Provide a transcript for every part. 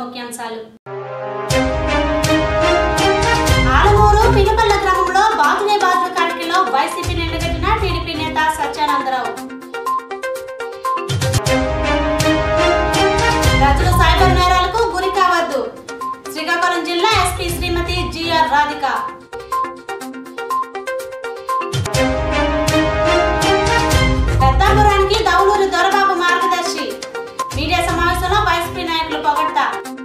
ముఖ్యాంశాలు ఆలమూరు పినపల్ల గ్రామంలో బాతులే బాతుల కాటికిలో వైసీపీ నిండగట్టిన టీడీపీ నేత సత్యానందరావు ప్రజలు సైబర్ నేరాలకు గురి కావద్దు శ్రీకాకుళం జిల్లా ఎస్పీ శ్రీమతి జిఆర్ రాధిక పెద్దాపురానికి దౌలూరు దొరబాబు మార్గదర్శి మీడియా సమావేశంలో వైసీపీ నాయకులు పొగడ్తా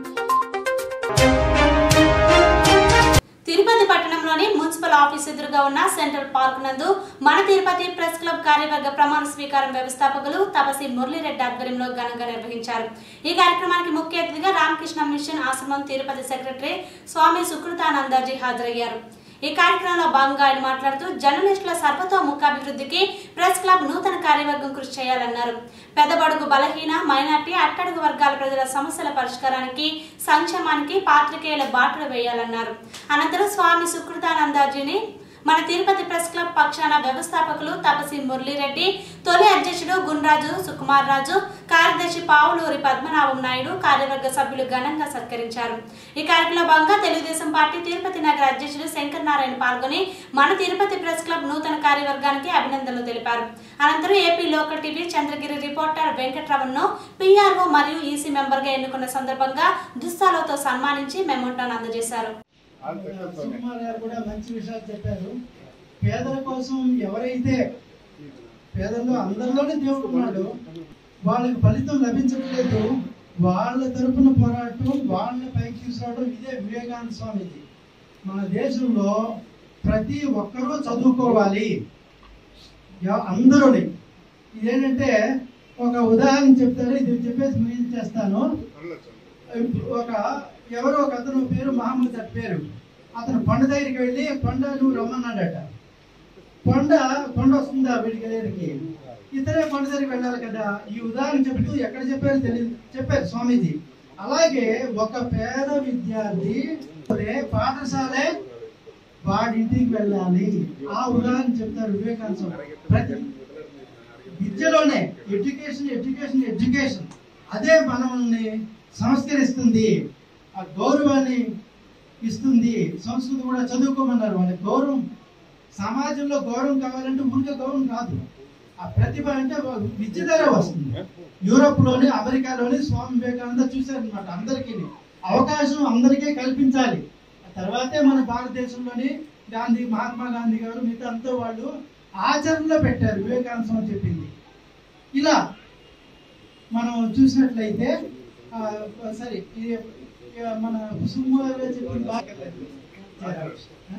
తిరుపతి పట్టణంలోని మున్సిపల్ ఆఫీస్ ఎదురుగా ఉన్న సెంట్రల్ పార్క్ నందు మన తిరుపతి ప్రెస్ క్లబ్ కార్యవర్గ ప్రమాణ స్వీకారం వ్యవస్థాపకులు తపసి మురళీరెడ్డి ఆధ్వర్యంలో ఘనంగా నిర్వహించారు ఈ కార్యక్రమానికి ముఖ్య అతిథిగా రామకృష్ణ మిషన్ ఆశ్రమం తిరుపతి సెక్రటరీ స్వామి సుకృతానందాజీ హాజరయ్యారు ఈ కార్యక్రమంలో భాగంగా ఆయన మాట్లాడుతూ జర్నలిస్టుల సర్వతోముఖాభివృద్ధికి ప్రెస్ క్లబ్ నూతన కార్యవర్గం కృషి చేయాలన్నారు పెద్దబడుగు బలహీన మైనార్టీ అట్టడుగు వర్గాల ప్రజల సమస్యల పరిష్కారానికి సంక్షేమానికి పాత్రికేయుల బాటలు వేయాలన్నారు అనంతరం స్వామి సుకృతానందాజీని మన తిరుపతి ప్రెస్ క్లబ్ పక్షాన వ్యవస్థాపకులు తపసి మురళీరెడ్డి తొలి అధ్యక్షుడు గుండ్రాజు సుకుమార్ రాజు కార్యదర్శి పావులూరి పద్మనాభం నాయుడు కార్యవర్గ సభ్యులు ఘనంగా సత్కరించారు ఈ కార్యక్రమంలో భాగంగా తెలుగుదేశం పార్టీ తిరుపతి నగర అధ్యక్షుడు శంకర్ నారాయణ పాల్గొని మన తిరుపతి ప్రెస్ క్లబ్ నూతన కార్యవర్గానికి అభినందనలు తెలిపారు అనంతరం AP local TV Chandragiri reporter వెంకట్రమణ్ను పీఆర్ఓ మరియు ఈసీ మెంబర్గా ఎన్నుకున్న సందర్భంగా దుస్తాలతో సన్మానించి మెమోంటాను అందజేశారు సుకుమార్ గారు కూడా మంచి విషయాలు చెప్పారు పేదల కోసం ఎవరైతే పేదల్లో అందరిలోనే దేవుడు ఉన్నాడు వాళ్ళకి ఫలితం లభించట్లేదు వాళ్ళ తరపున పోరాటం వాళ్ళని పైకి తీసుకురావడం ఇదే వివేకానంద స్వామిది మన దేశంలో ప్రతి ఒక్కరూ చదువుకోవాలి ఎవ- అందరూని ఇదేంటంటే ఒక ఉదాహరణ చెప్తారు ఇది చెప్పేసి ముగించేస్తాను ఒక ఎవరో ఒక అతను పేరు మహమ్మద్ అట్ పేరు అతను కొండ దగ్గరికి వెళ్ళి కొండ నువ్వు రమ్మన్నాడట కొండ కొండ వస్తుందా వీడికి దగ్గరికి ఇతరే కొండ దగ్గరికి వెళ్ళాలి కదా ఈ ఉదాహరణ చెప్తూ ఎక్కడ చెప్పారు తెలియదు చెప్పారు స్వామీజీ అలాగే ఒక పేద విద్యార్థి అదే పాఠశాలే వాడింటికి వెళ్ళాలి ఆ ఉదాహరణ చెప్తారు వివేకానంద స్వామి ప్రతి విద్యలోనే ఎడ్యుకేషన్ ఎడ్యుకేషన్ ఎడ్యుకేషన్ అదే మనల్ని సంస్కరిస్తుంది ఆ గౌరవాన్ని ఇస్తుంది సంస్కృతి కూడా చదువుకోమన్నారు వాళ్ళకి గౌరవం సమాజంలో గౌరవం కావాలంటే ఊరికే గౌరవం కాదు ఆ ప్రతిభ అంటే విద్య ద్వారా వస్తుంది యూరోప్ లోని అమెరికాలోని స్వామి వివేకానంద చూశారనమాట అందరికీ అవకాశం అందరికీ కల్పించాలి ఆ తర్వాతే మన భారతదేశంలోని గాంధీ మహాత్మా గాంధీ గారు మిగతా అంతా వాళ్ళు ఆచరణలో పెట్టారు వివేకానంద స్వామి చెప్పింది ఇలా మనం చూసినట్లయితే ఆ, సరే ఇది ఇక మన కుసుమాలో చెప్పింది బాగా ఆ?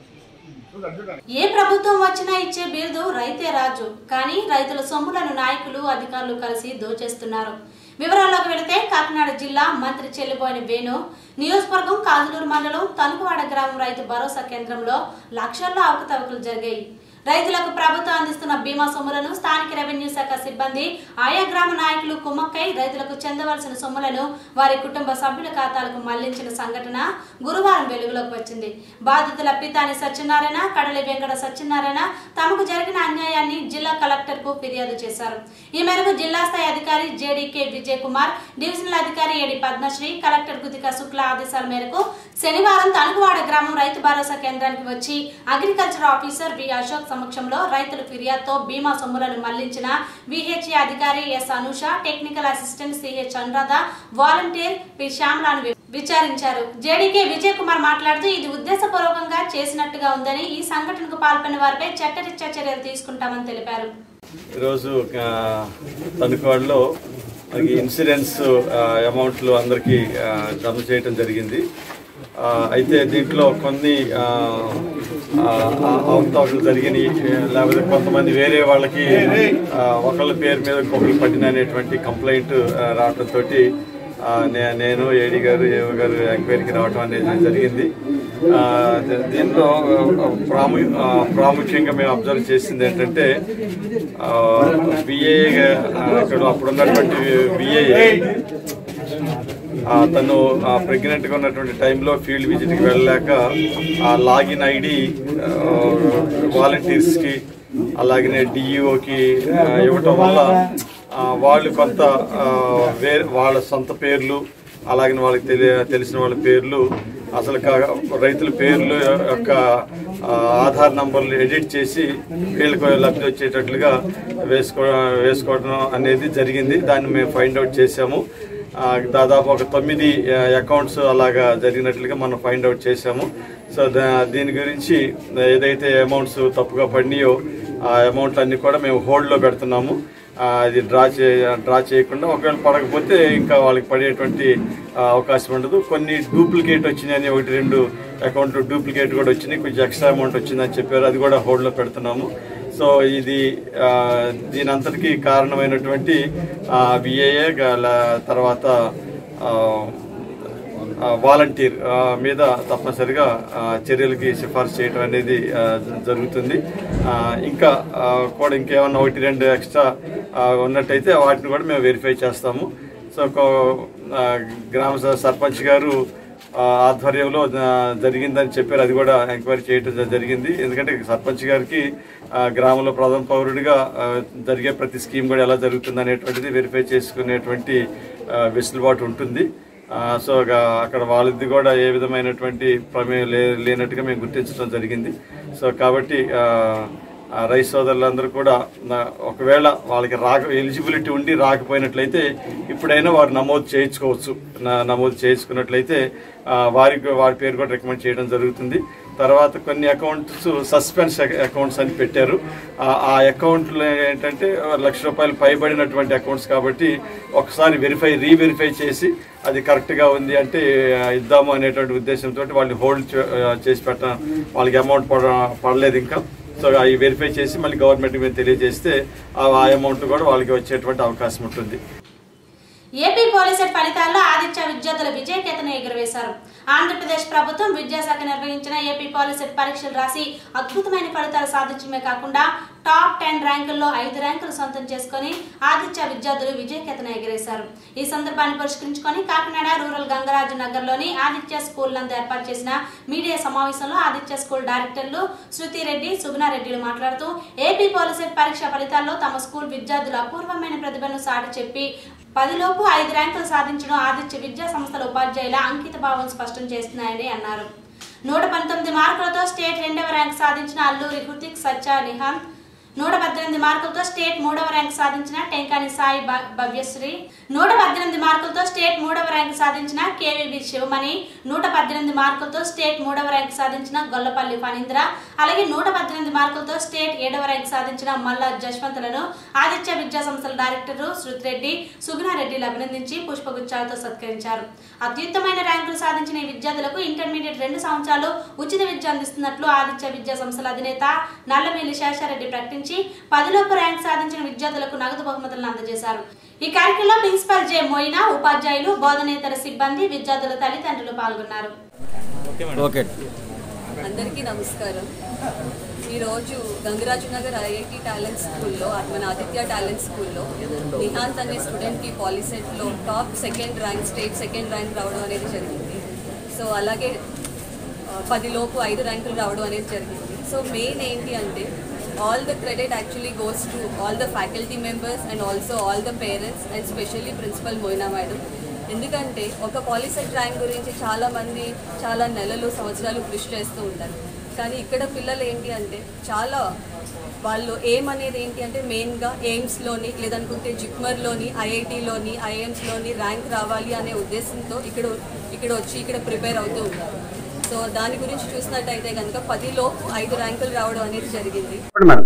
ఏ ప్రభుత్వం వచ్చినా ఇచ్చే బిరుదు రైతే రాజు కానీ రైతుల సొమ్ములను నాయకులు అధికారులు కలిసి దోచేస్తున్నారు వివరాల్లోకి వెళితే కాకినాడ జిల్లా మంత్రి చెల్లిపోయిన వేణు నియోజకవర్గం కాజులూరు మండలం తణుకువాడ గ్రామం రైతు భరోసా కేంద్రంలో లక్షల్లో అవకతవకలు జరిగాయి రైతులకు ప్రభుత్వం అందిస్తున్న బీమా సొమ్ములను స్థానిక రెవెన్యూ శాఖ సిబ్బంది ఆయా గ్రామ నాయకులు కుమ్మక్కై రైతులకు చెందవలసిన సొమ్ములను వారి కుటుంబ సభ్యుల ఖాతాలకు మళ్లించిన సంఘటన గురువారం వెలుగులోకి వచ్చింది బాధితుల పితాని సత్యనారాయణ కడలి వెంకట సత్యనారాయణ తమకు జరిగిన అన్యాయాన్ని జిల్లా కలెక్టర్ కు ఫిర్యాదు చేశారు ఈ మేరకు జిల్లా స్థాయి అధికారి జేడీకే విజయ్ కుమార్ డివిజనల్ అధికారి ఏడి పద్మశ్రీ కలెక్టర్ గుతిక శుక్ల ఆదేశాల మేరకు శనివారం తణుకువాడ గ్రామం రైతు భరోసా కేంద్రానికి వచ్చి అగ్రికల్చర్ ఆఫీసర్ వి అశోక్ సమక్షంలో రైతుల ఫిర్యాదుతో బీమా సొమ్ములను మళ్లించిన విహెచ్ఏ అధికారి S Anusha technical assistant CH Anuradha volunteer P శ్యామలాను వి- విచారించారు జేడీకే విజయ్ కుమార్ మాట్లాడుతూ ఇది ఉద్దేశపూర్వకంగా చేసినట్టుగా ఉందని ఈ సంఘటనకు పాల్పడిన వారిపై చట్టరీత్యా చర్యలు తీసుకుంటామని తెలిపారు ఈరోజు ఆ, తణుకువాడలో మనకి ఇన్సూరెన్స్ ఆ, అమౌంట్లు అందరికీ ఆ, జమ చేయటం జరిగింది ఆ, అయితే దీంట్లో కొన్ని ఆ, ఆ, ఆ, అవకతవకలు జరిగినాయి లేకపోతే కొంతమంది వేరే వాళ్ళకి ఆ, ఒకళ్ళ పేరు మీద ఇంకొకరు పడిన అనేటువంటి కంప్లైంట్ రావడంతో నేను ఏడి గారు ఏవో గారు ఎంక్వైరీకి రావడం అనేది జరిగింది ఆ, దీంట్లో ఆ, ప్రాము ఆ, ప్రాముఖ్యంగా మేము అబ్జర్వ్ చేసింది ఏంటంటే బిఏ ఇక్కడ అప్పుడున్నటువంటి బిఏ తను ప్రెగ్నెంట్గా ఉన్నటువంటి టైంలో ఫీల్డ్ విజిట్కి వెళ్ళలేక ఆ లాగిన్ ఐడి వాలంటీర్స్కి అలాగనే డిఈఓకి ఇవ్వటం వల్ల ఆ, వాళ్ళు కొంత ఆ, వేరే వాళ్ళ సొంత పేర్లు అలాగే వాళ్ళకి తెలియ తెలిసిన వాళ్ళ పేర్లు అసలు కా- రైతుల పేర్లు యొక్క ఆ, ఆధార్ నంబర్లు ఎడిట్ చేసి వీళ్ళకి లబ్ధి వచ్చేటట్లుగా వేసుకో వేసుకోవడం అనేది జరిగింది దాన్ని మేము ఫైండ్ అవుట్ చేసాము ఆ, దాదాపు ఒక తొమ్మిది అకౌంట్స్ అలాగా జరిగినట్లుగా మనం ఫైండ్ అవుట్ చేసాము సో దా- దీని గురించి ఏదైతే అమౌంట్స్ తప్పుగా పడినాయో ఆ అమౌంట్లు అన్ని కూడా మేము హోల్డ్లో పెడుతున్నాము ఆ, అది డ్రా చే డ్రా చేయకుండా ఒకవేళ పడకపోతే ఇంకా వాళ్ళకి పడేటువంటి ఆ, అవకాశం ఉండదు కొన్ని డూప్లికేట్ వచ్చినాయని ఒకటి రెండు అకౌంట్ డూప్లికేట్ కూడా వచ్చినాయి కొంచెం ఎక్స్ట్రా అమౌంట్ వచ్చిందని చెప్పారు అది కూడా హోల్డ్లో పెడుతున్నాము సో ఇది ఆ, దీని అంతటికీ కారణమైనటువంటి విఏఏ తర్వాత ఆ, ఆ, వాలంటీర్ ఆ, మీద తప్పనిసరిగా ఆ, చర్యలకి సిఫార్సు చేయడం అనేది ఆ, జ- జరుగుతుంది ఆ, ఇంకా ఆ, కూడా ఇంకేమన్నా ఒకటి రెండు ఎక్స్ట్రా ఆ, ఉన్నట్టయితే వాటిని కూడా మేము వెరిఫై చేస్తాము సో కో- ఆ, గ్రామ స- సర్పంచ్ గారు ఆ, ఆధ్వర్యంలో ఆ, జరిగిందని చెప్పారు అది కూడా ఎంక్వైరీ చేయడం జ- జరిగింది ఎందుకంటే సర్పంచ్ గారికి ఆ, గ్రామంలో ప్రథమ పౌరుడిగా ఆ, జరిగే ప్రతి స్కీమ్ కూడా ఎలా జరుగుతుంది అనేటువంటిది వెరిఫై చేసుకునేటువంటి ఆ, వెసులుబాటు ఉంటుంది ఆ, సో గా- అక్కడ వాళ్ళది కూడా ఏ విధమైనటువంటి ప్రమేయం లే లేనట్టుగా మేము గుర్తించడం జరిగింది సో కాబట్టి ఆ, ఆ రైస్ సోదరులందరూ కూడా నా- ఒకవేళ వాళ్ళకి రాక ఎలిజిబిలిటీ ఉండి రాకపోయినట్లయితే ఇప్పుడైనా వారు నమోదు చేయించుకోవచ్చు నా- నమోదు చేయించుకున్నట్లయితే ఆ, వారికి వారి పేరు కూడా రికమెండ్ చేయడం జరుగుతుంది తర్వాత కొన్ని అకౌంట్స్ సస్పెన్స్ అకౌంట్స్ అని పెట్టారు ఆ- ఆ అకౌంట్లు ఏంటంటే లక్ష రూపాయలు పైబడినటువంటి అకౌంట్స్ కాబట్టి ఒకసారి వెరిఫై రీవెరిఫై చేసి అది కరెక్ట్గా ఉంది అంటే ఆ, ఇద్దాము అనేటువంటి ఉద్దేశంతో వాళ్ళు హోల్డ్ చేసి పెట్ట వాళ్ళకి అమౌంట్ పడ పడలేదు ఇంకా సో అవి వెరిఫై చేసి మళ్ళీ గవర్నమెంట్కి మేము తెలియజేస్తే ఆ అమౌంట్ కూడా వాళ్ళకి వచ్చేటువంటి అవకాశం ఉంటుంది ఏపీ పోలీసెట్ ఫలితాల్లో ఆదిత్య విద్యార్థుల విజయకేతను ఎగురవేశారు ఆంధ్రప్రదేశ్ ప్రభుత్వం విద్యాశాఖ నిర్వహించిన ఏపీ పోలీసెట్ పరీక్షలు రాసి అద్భుతమైన ఫలితాలు సాధించడమే కాకుండా టాప్ టెన్ ర్యాంకుల్లో ఐదు ర్యాంకులు సొంతం చేసుకుని ఆదిత్య విద్యార్థులు విజయకేతను ఎగిరేశారు ఈ సందర్భాన్ని పురస్కరించుకొని కాకినాడ రూరల్ గంగరాజు నగర్లోని ఆదిత్య స్కూల్ నందు ఏర్పాటు చేసిన మీడియా సమావేశంలో ఆదిత్య స్కూల్ డైరెక్టర్లు శృతి రెడ్డి సుగుణారెడ్డిలు మాట్లాడుతూ ఏపీ పోలీసెట్ పరీక్ష ఫలితాల్లో తమ స్కూల్ విద్యార్థులు అపూర్వమైన ప్రతిభను సాటి చెప్పి పదిలోపు ఐదు ర్యాంకులు సాధించడం ఆదిత్య విద్యా సంస్థల ఉపాధ్యాయుల అంకిత భావం స్పష్టం చేస్తున్నాయని అన్నారు నూట పంతొమ్మిది మార్కులతో స్టేట్ రెండవ ర్యాంక్ సాధించిన అల్లూరి హృతిక్ సచ్చా నిహాంత్ నూట పద్దెనిమిది మార్కులతో స్టేట్ మూడవ ర్యాంక్ సాధించిన టెంకాని సాయి భ- భవ్యశ్రీ నూట పద్దెనిమిది మార్కులతో స్టేట్ మూడవ ర్యాంక్ సాధించిన కేవీవి శివమణి నూట పద్దెనిమిది మార్కులతో స్టేట్ మూడవ ర్యాంక్ సాధించిన గొల్లపల్లి ఫణీంద్ర అలాగే నూట పద్దెనిమిది మార్కులతో స్టేట్ ఏడవ ర్యాంక్ సాధించిన మల్లా జశ్వంతులను ఆదిత్య విద్యా సంస్థల డైరెక్టర్ శృతిరెడ్డి సుగుణారెడ్డిలు అభినందించి పుష్పగుచ్చాలతో సత్కరించారు అత్యుత్తమైన ర్యాంకులు సాధించిన ఈ విద్యార్థులకు ఇంటర్మీడియట్ రెండు సంవత్సరాలు ఉచిత విద్య అందిస్తున్నట్లు ఆదిత్య విద్యా సంస్థల అధినేత నల్లమేలి శేషారెడ్డి ప్రకటించి పదిలోపు ర్యాంక్ సాధించిన విద్యార్థులకు నగదు బహుమతులను అందజేశారు ఈ కార్యక్రమంలో ప్రిన్సిపల్ జె మోయినా ఉపాధ్యాయులు బోధనేతర సిబ్బంది విద్యార్థుల తల్లిదండ్రులు పాల్గొన్నారు ఓకే అందరికీ నమస్కారం ఈరోజు గంగరాజు నగర్ ఐఐటి టాలెంట్ స్కూల్లో మన ఆదిత్య టాలెంట్ స్కూల్లో నిహాంత్ అనే స్టూడెంట్కి పాలిసెట్లో top second rank state second rank రావడం అనేది జరిగింది సో అలాగే ఆ, పదిలోపు ఐదు ర్యాంకులు రావడం అనేది జరిగింది సో మెయిన్ ఏంటి అంటే all the credit actually goes to all the faculty members and also all the parents and specially principal Moina madam ఎందుకంటే ఒక పాలిసెట్ ర్యాంక్ గురించి చాలామంది చాలా నెలలు సంవత్సరాలు కృషి చేస్తూ ఉంటారు కానీ ఇక్కడ పిల్లలు ఏంటి అంటే చాలా వాళ్ళు ఏం అనేది ఏంటి అంటే మెయిన్గా ఎయిమ్స్లోని లేదనుకుంటే జిప్మర్లోని ఐఐటీలోని ఐఎమ్స్లోని ర్యాంక్ రావాలి అనే ఉద్దేశంతో ఇక్కడ ఇక్కడ వచ్చి ఇక్కడ ప్రిపేర్ అవుతూ ఉంటారు సో దాని గురించి చూసినట్టయితే కనుక పదిలో ఐదు ర్యాంకులు రావడం అనేది జరిగింది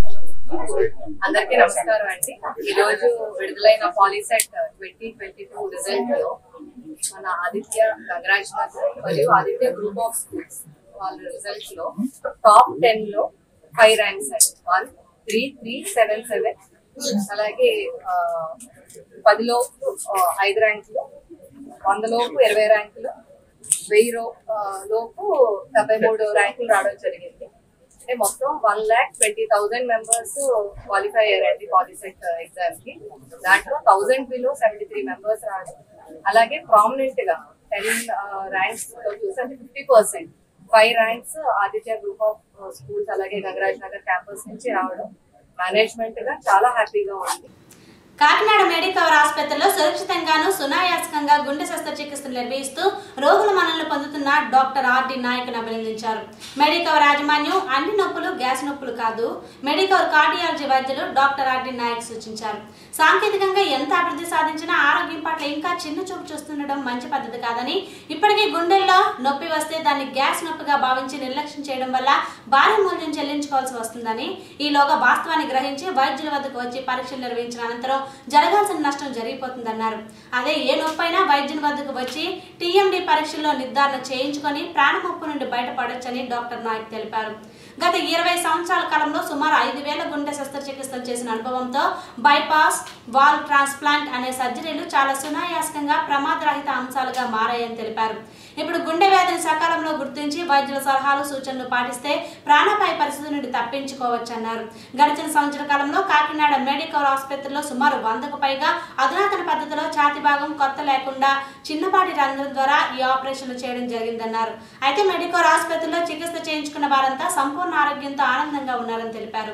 అందరికీ నమస్కారం అండి ఈ రోజు విడుదలైన Polycet twenty twenty two result లో మన ఆదిత్య గంగరాజ్ నగర్ మరియు ఆదిత్య గ్రూప్ ఆఫ్ స్కూల్స్ వాళ్ళ రిజల్ట్స్ లో టాప్ టెన్ లో ఫైవ్ ర్యాంక్స్ అండి one three three seven seven అలాగే ఆ, పదిలోపు ఆ, ఐదు ర్యాంకులు వందలోపు ఇరవై ర్యాంకులు వెయ్యి రో- ఆ, లోపు డెబ్బై మూడు ర్యాంకులు రావడం జరిగింది అంటే మొత్తం one lakh twenty thousand members qualify అయ్యారండి పాలిసెట్ ఎగ్జామ్ కి దాంట్లో thousand below seventy three members రావడం అలాగే ప్రామినెంట్ గా టెన్ ర్యాంక్స్ లో చూసి అంటే fifty percent five ranks Aditya group of schools అలాగే గంగరాజ్ నగర్ క్యాంపస్ నుంచి రావడం మేనేజ్మెంట్ గా చాలా హ్యాపీగా ఉంది కాకినాడ మెడికవర్ ఆసుపత్రిలో సురక్షితంగాను సునాయాసకంగా గుండె శస్త్రచికిత్సలు నిర్వహిస్తూ రోగుల మనల్ని పొందుతున్న డాక్టర్ ఆర్డి నాయక్ను అభినందించారు మెడికవర్ యాజమాన్యం అన్ని నొప్పులు గ్యాస్ నొప్పులు కాదు మెడికవర్ కార్డియాలజీ వైద్యులు డాక్టర్ ఆర్డి నాయక్ సూచించారు సాంకేతికంగా ఎంత అభివృద్ధి సాధించినా ఆరోగ్యం పట్ల ఇంకా చిన్న చూపు చూస్తుండడం మంచి పద్ధతి కాదని ఇప్పటికీ గుండెల్లో నొప్పి వస్తే దాన్ని గ్యాస్ నొప్పిగా భావించి నిర్లక్ష్యం చేయడం వల్ల భారీ మూల్యం చెల్లించుకోవాల్సి వస్తుందని ఈలోగా వాస్తవాన్ని గ్రహించి వైద్యుల వద్దకు వచ్చి పరీక్షలు నిర్వహించిన అనంతరం జరగాల్సిన నష్టం జరిగిపోతుందన్నారు అదే ఏ నొప్పైనా వైద్యుని వద్దకు వచ్చి టీఎండి పరీక్షల్లో నిర్ధారణ చేయించుకొని ప్రాణముప్పు నుండి బయటపడొచ్చని డాక్టర్ నాయక్ తెలిపారు గత ఇరవై సంవత్సరాల కాలంలో సుమారు ఐదు వేల గుండె శస్త్రచికిత్సలు చేసిన అనుభవంతో బైపాస్ వాల్ ట్రాన్స్ప్లాంట్ అనే సర్జరీలు చాలా సునాయాసకంగా ప్రమాదరహిత అంశాలుగా మారాయని తెలిపారు ఇప్పుడు గుండె వ్యాధిని సకాలంలో గుర్తించి వైద్యుల సలహాలు సూచనలు పాటిస్తే ప్రాణాపాయ పరిస్థితి నుండి తప్పించుకోవచ్చన్నారు గడిచిన సంవత్సర కాలంలో కాకినాడ మెడికల్ ఆసుపత్రిలో సుమారు వందకు పైగా అధునాతన పద్ధతిలో ఛాతి భాగం కొత్త లేకుండా చిన్నపాటి రంధ్రం ద్వారా ఈ ఆపరేషన్లు చేయడం జరిగిందన్నారు అయితే మెడికల్ ఆసుపత్రిలో చికిత్స చేయించుకున్న వారంతా సంపూర్ణ ఆరోగ్యంతో ఆనందంగా ఉన్నారని తెలిపారు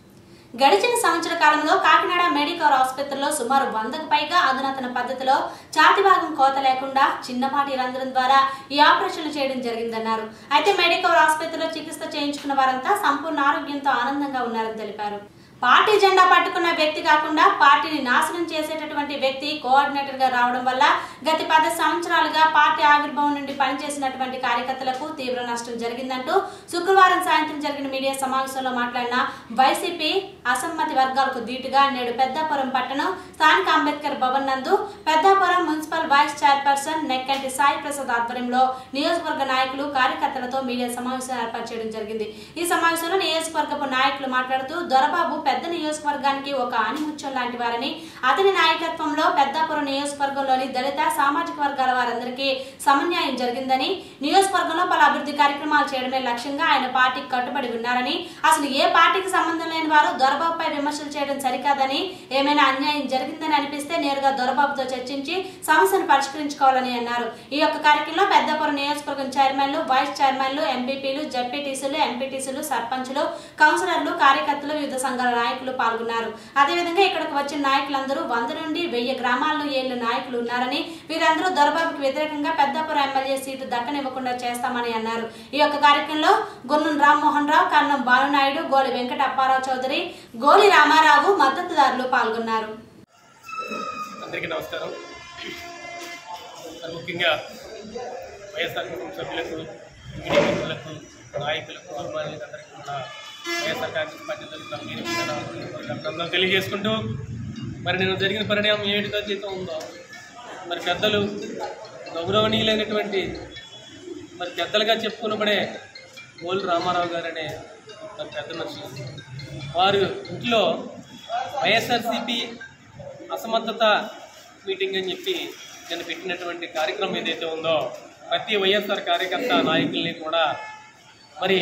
గడిచిన సంవత్సర కాలంలో కాకినాడ మెడికల్ ఆసుపత్రిలో సుమారు వందకు పైగా అధునాతన పద్ధతిలో ఛాతి భాగం కోత లేకుండా చిన్నపాటి రంధ్రం ద్వారా ఈ ఆపరేషన్లు చేయడం జరిగిందన్నారు అయితే మెడికల్ ఆసుపత్రిలో చికిత్స చేయించుకున్న వారంతా సంపూర్ణ ఆరోగ్యంతో ఆనందంగా ఉన్నారని తెలిపారు పార్టీ జెండా పట్టుకున్న వ్యక్తి కాకుండా పార్టీని నాశనం చేసేటటువంటి వ్యక్తి కోఆర్డినేటర్ గా రావడం వల్ల గత పది సంవత్సరాలుగా పార్టీ ఆవిర్భావం నుండి పనిచేసినటువంటి కార్యకర్తలకు తీవ్ర నష్టం జరిగిందంటూ శుక్రవారం సాయంత్రం జరిగిన మీడియా సమావేశంలో మాట్లాడిన వైసీపీ అసమ్మతి వర్గాలకు ధీటుగా నేడు పెద్దాపురం పట్టణం స్థానిక అంబేద్కర్ భవన్ నందు Peddapuram municipal vice chairperson Nekkanti Sai Prasad ఆధ్వర్యంలో నియోజకవర్గ నాయకులు కార్యకర్తలతో మీడియా సమావేశం ఏర్పాటు చేయడం జరిగింది ఈ సమావేశంలో నియోజకవర్గపు నాయకులు మాట్లాడుతూ దొరబాబు పెద్ద నియోజకవర్గానికి ఒక ఆనిముత్యం లాంటి వారని అతని నాయకత్వంలో పెద్దాపురం నియోజకవర్గంలోని దళిత సామాజిక వర్గాల వారందరికీ సమన్యాయం జరిగిందని నియోజకవర్గంలో పలు అభివృద్ధి కార్యక్రమాలు చేయడమే లక్ష్యంగా ఆయన పార్టీకి కట్టుబడి ఉన్నారని అసలు ఏ పార్టీకి సంబంధం లేని వారు దొరబాబుపై విమర్శలు చేయడం సరికాదని ఏమైనా అన్యాయం జరిగిందని అనిపిస్తే నేరుగా దొరబాబుతో చర్చించి సమస్యను పరిష్కరించుకోవాలని అన్నారు ఈ యొక్క కార్యక్రమంలో పెద్దపురం నియోజకవర్గం చైర్మన్లు వైస్ చైర్మన్లు ఎంపీపీలు జడ్పీటీసీలు ఎంపీటీసీలు సర్పంచులు కౌన్సిలర్లు కార్యకర్తలు వివిధ సంఘాల నాయకులు పాల్గొన్నారు అదేవిధంగా ఇక్కడికి వచ్చిన నాయకులందరూ వంద నుండి వెయ్యి గ్రామాల్లో ఏళ్ల నాయకులు ఉన్నారని వీరందరూ దొరబాబుకి వ్యతిరేకంగా పెద్దాపురం ఎమ్మెల్యే సీటు దక్కనివ్వకుండా చేస్తామని అన్నారు ఈ యొక్క కార్యక్రమంలో గున్నం రామ్మోహన్ రావు కన్నం బాలునాయుడు గోలి వెంకట అప్పారావు చౌదరి గోలి రామారావు మద్దతుదారులు పాల్గొన్నారు అందరికీ నమస్కారం మరి ముఖ్యంగా వైఎస్ఆర్ కుటుంబ సభ్యులకు మీడియా మిత్రులకు నాయకులకు అభిమానులకు అందరికీ కూడా వైఎస్ఆర్ కాంగ్రెస్ పార్టీ తరఫున మీరు అభినందనలు తెలియజేసుకుంటూ మరి నేను జరిగిన పరిణామం ఏమిటిదో జీతం ఉందో మరి పెద్దలు గౌరవనీయులైనటువంటి మరి పెద్దలుగా చెప్పుకునబడే గోల్ రామారావు గారు అనే మరి పెద్ద మనుషులు వారు ఇంట్లో వైఎస్ఆర్సీపీ అసమర్థత మీటింగ్ అని చెప్పి నేను పెట్టినటువంటి కార్యక్రమం ఏదైతే ఉందో ప్రతి వైఎస్ఆర్ కార్యకర్త నాయకుల్ని కూడా మరి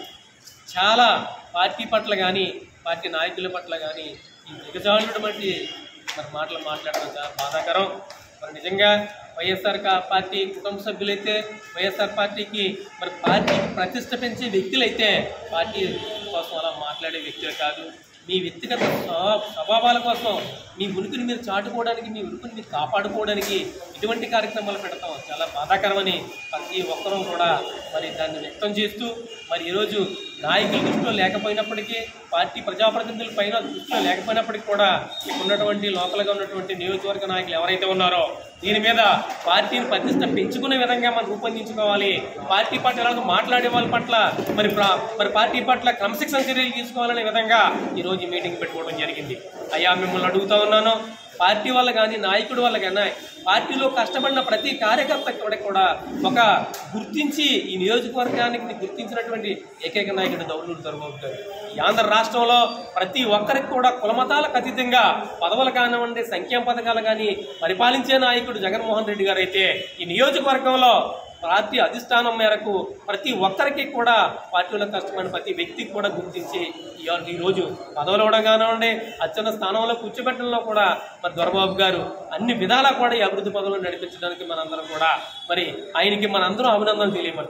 చాలా పార్టీ పట్ల కానీ పార్టీ నాయకుల పట్ల కానీ ఈ దిగజారునటువంటి మరి మాటలు మాట్లాడడం చాలా బాధాకరం మరి నిజంగా వైఎస్ఆర్ కా- పార్టీ కుటుంబ సభ్యులైతే వైఎస్ఆర్ పార్టీకి మరి పార్టీకి ప్రతిష్ట పెంచే వ్యక్తులైతే పార్టీ కోసం అలా మాట్లాడే వ్యక్తులు కాదు మీ వ్యక్తిగత స్వభా- స్వభావాల కోసం మీ ఉనికిని మీరు చాటుకోవడానికి మీ ఉనికిని మీరు కాపాడుకోవడానికి ఇటువంటి కార్యక్రమాలు పెడతాం చాలా బాధాకరమని ప్రతి ఒక్కరూ కూడా మరి దాన్ని వ్యక్తం చేస్తూ మరి ఈరోజు నాయకుల దృష్టిలో లేకపోయినప్పటికీ పార్టీ ప్రజాప్రతినిధుల పైన దృష్టిలో లేకపోయినప్పటికీ కూడా ఇక్కడ ఉన్నటువంటి లోకల్గా ఉన్నటువంటి నియోజకవర్గ నాయకులు ఎవరైతే ఉన్నారో దీని మీద పార్టీని ప్రతిష్ట పెంచుకునే విధంగా మనం రూపొందించుకోవాలి పార్టీ పట్ల ఎలాగో మాట్లాడే వాళ్ళ పట్ల మరి ప్ర- మరి పార్టీ పట్ల క్రమశిక్షణ చర్యలు తీసుకోవాలనే విధంగా ఈరోజు ఈ మీటింగ్ పెట్టుకోవడం జరిగింది అయ్యా మిమ్మల్ని అడుగుతా ఉన్నాను పార్టీ వల్ల కానీ నాయకుడి వల్ల కానీ పార్టీలో కష్టపడిన ప్రతి కార్యకర్త కూడా కూడా ఒక గుర్తించి ఈ నియోజకవర్గానికి గుర్తించినటువంటి ఏకైక నాయకుడు దౌర్నూరు దొరబాబు గారు ఈ ఆంధ్ర రాష్ట్రంలో ప్రతి ఒక్కరికి కూడా కులమతాలకు అతీతంగా పదవులు కానివ్వండి సంక్షేమ పథకాలు కానీ పరిపాలించే నాయకుడు జగన్మోహన్ రెడ్డి గారు అయితే ఈ నియోజకవర్గంలో పార్టీ అధిష్టానం మేరకు ప్రతి ఒక్కరికి కూడా పార్టీలో కష్టమైన ప్రతి వ్యక్తికి కూడా గుర్తించి ఈ- ఈ రోజు పదవులు ఇవ్వడం కానివ్వండి అత్యున్న స్థానంలో కూర్చోబెట్టడంలో కూడా మరి దొరబాబు గారు అన్ని విధాలా కూడా ఈ అభివృద్ధి పదవులు నడిపించడానికి మనందరం కూడా మరి ఆయనకి మనందరం అభినందనలు తెలియపరచాలి